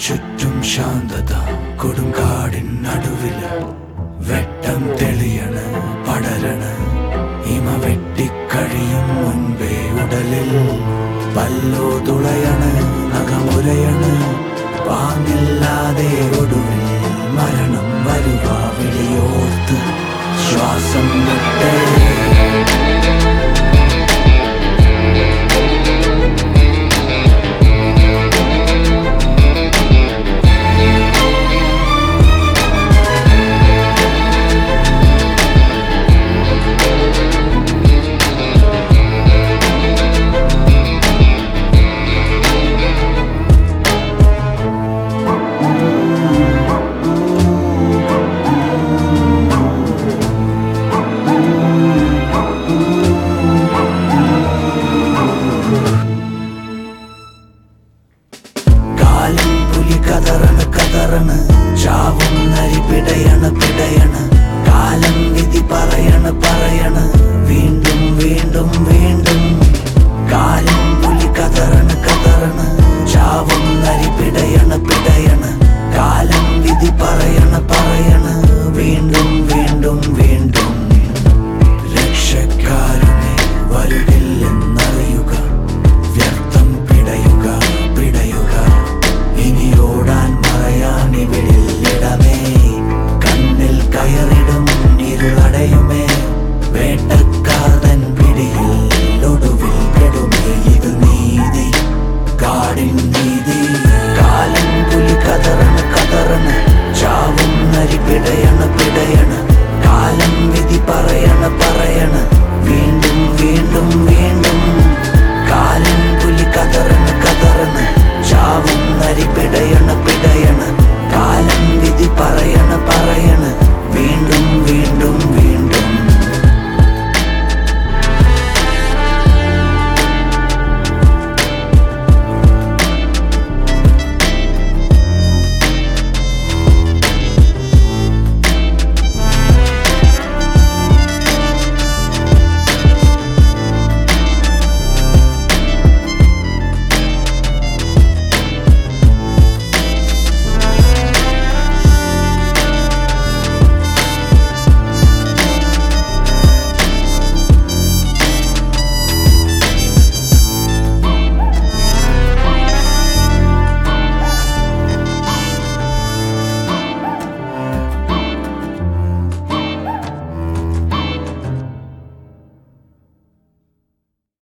ചുറ്റും ശാന്തത കൊടുങ്കാടിൻ നടുവില് വെട്ടം തെളിയണ് പടരണ ഇമ വെട്ടിക്കഴിയും മുൻപേ ഉടലിൽ പല്ലോ തുളയണ് നഖമുരയണ് പാങ്ങില്ലാതെ ഒടുവിൽ മരണം വരുക വിളിയോർത്ത് ശ്വാസം വിട്ടേ കാലം പുലി കതറണ് കതറണ് ചാവും നരി പിടയണ് പിടയണ് കാലം വിധി പറയണ് പറയണ്